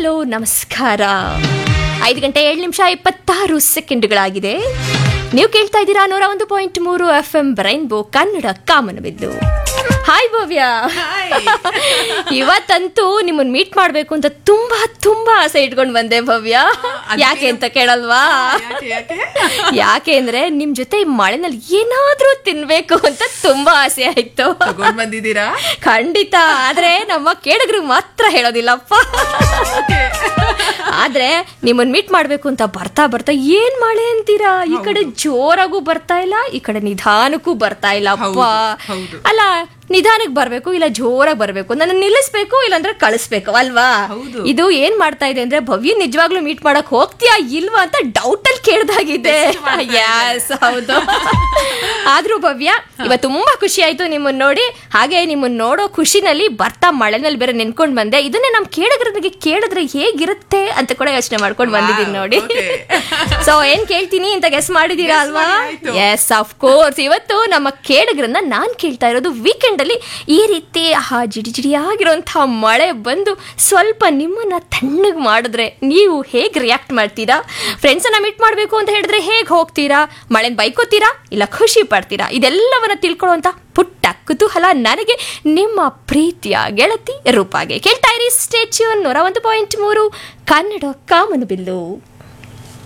Hello ನಮಸ್ಕಾರ ಐದು ಗಂಟೆ ಏಳು ನಿಮಿಷ ಇಪ್ಪತ್ತಾರು ಸೆಕೆಂಡ್ಗಳಾಗಿದೆ ನೀವು ಕೇಳ್ತಾ ಇದ್ದೀರಾ ನೂರ ಒಂದು ಪಾಯಿಂಟ್ ಮೂರು ಎಫ್ ಎಂ ರೈನ್ಬೋ ಕನ್ನಡ ಕಾಮನಬಿದ್ದು ಹಾಯ್ ಭವ್ಯ ಇವತ್ತಂತೂ ನಿಮ್ಮನ್ನ ಮೀಟ್ ಮಾಡ್ಬೇಕು ಅಂತ ತುಂಬಾ ತುಂಬಾ ಆಸೆ ಇಟ್ಕೊಂಡು ಬಂದೆ ಭವ್ಯ ಯಾಕೆ ಅಂತ ಕೇಳಲ್ವಾ ಯಾಕೆ ಯಾಕೆ ಯಾಕೆ ಅಂದ್ರೆ ನಿಮ್ ಜೊತೆ ಈ ಮಳೆನಲ್ಲಿ ಏನಾದ್ರೂ ತಿನ್ಬೇಕು ಅಂತ ತುಂಬಾ ಆಸೆ ಆಯ್ತು ತಗೊಂಡ್ ಬಂದಿದ್ದೀರಾ ಖಂಡಿತ ಆದ್ರೆ ನಮ್ಮ ಕೇಳಗ್ರಿಗೆ ಮಾತ್ರ ಹೇಳೋದಿಲ್ಲಪ್ಪ ಆದ್ರೆ ನಿಮ್ಮನ್ ಮೀಟ್ ಮಾಡ್ಬೇಕು ಅಂತ ಬರ್ತಾ ಬರ್ತಾ ಏನ್ ಮಳೆ ಅಂತೀರಾ ಈ ಕಡೆ ಜೋರಾಗೂ ಬರ್ತಾ ಇಲ್ಲ ಈ ಕಡೆ ನಿಧಾನಕ್ಕೂ ಬರ್ತಾ ಇಲ್ಲ ಅಪ್ಪ ಹೌದು, ಹೌದು. ಅಲ್ಲ ನಿಧಾನಕ್ಕೆ ಬರ್ಬೇಕು ಇಲ್ಲ ಜೋರಾಗಿ ಬರ್ಬೇಕು ನನ್ನ ನಿಲ್ಲಿಸ್ಬೇಕು ಇಲ್ಲಾಂದ್ರೆ ಕಳಿಸ್ಬೇಕು ಅಲ್ವಾ ಹೌದು. ಇದು ಏನ್ ಮಾಡ್ತಾ ಇದೆ ಅಂದ್ರೆ ಭವ್ಯ ನಿಜವಾಗ್ಲೂ ಮೀಟ್ ಮಾಡಕ್ ಹೋಗ್ತೀಯಾ ಇಲ್ವಾ ಅಂತ ಡೌಟ್ ಅಲ್ಲಿ ಕೇಳ್ದಾಗಿದೆ ಯಸ್ ಹೌದು ಆದ್ರೂ ಭವ್ಯ ಇವತ್ತು ತುಂಬಾ ಖುಷಿ ಆಯ್ತು ನಿಮ್ಮನ್ನ ನೋಡಿ ಹಾಗೆ ನಿಮ್ಮನ್ನ ನೋಡೋ ಖುಷಿನಲ್ಲಿ ಬರ್ತಾ ಮಳೆನಲ್ಲಿ ಬೇರೆ ನೆನ್ಕೊಂಡ್ ಬಂದೆ ಇದನ್ನೇ ನಮ್ ಕೇಳಗ್ರನಿಗೆ ಕೇಳಿದ್ರೆ ಹೇಗಿರುತ್ತೆ ಅಂತ ಕೂಡ ಯೋಚನೆ ಮಾಡ್ಕೊಂಡು ಬಂದಿದ್ದೀನಿ ನೋಡಿ okay. ಸೊ ಏನ್ ಕೇಳ್ತೀನಿ ಅಂತ ಗೆಸ್ ಮಾಡಿದೀರಾ Guess ಅಲ್ವಾ ಮಾಡಿ ಆಯ್ತು. ಎಸ್ ಆಫ್ ಕೋರ್ಸ್ ಇವತ್ತು ನಮ್ಮ ಕೇಳಗ್ರನ್ನ ನಾನ್ ಕೇಳ್ತಾ ಇರೋದು ವೀಕೆಂಡ್ ಅಲ್ಲಿ ಈ ರೀತಿ ಆ ಜಿಡಿ ಜಿಡಿಯಾಗಿರುವಂತಹ ಮಳೆ ಬಂದು ಸ್ವಲ್ಪ ನಿಮ್ಮನ್ನ ತಣ್ಣಗ್ ಮಾಡಿದ್ರೆ ನೀವು ಹೇಗ್ ರಿಯಾಕ್ಟ್ ಮಾಡ್ತೀರಾ ಫ್ರೆಂಡ್ಸ್ ಅನ್ನ ಮೀಟ್ ಮಾಡ್ಬೇಕು ಅಂತ ಹೇಳಿದ್ರೆ ಹೇಗ್ ಹೋಗ್ತೀರಾ ಮಳೆನ್ ಬೈಕೋತೀರಾ ಇಲ್ಲ ಖುಷಿ ಪಡ್ತೀರಾ ಇದೆಲ್ಲವನ್ನ ತಿಳ್ಕೊಳ್ಳುವಂತ ಪುಟ್ಟ ಕುತೂಹಲ ನನಗೆ ನಿಮ್ಮ ಪ್ರೀತಿಯ ಗೆಳತಿ ರೂಪಾಗೆ ಕೇಳ್ತಾ ಇರಿ ಸ್ಟೇಚ್ಯೂನ್ ನೂರ ಒಂದು ಪಾಯಿಂಟ್ ಮೂರು ಕನ್ನಡ ಕಾಮನು ಬಿಲ್ಲು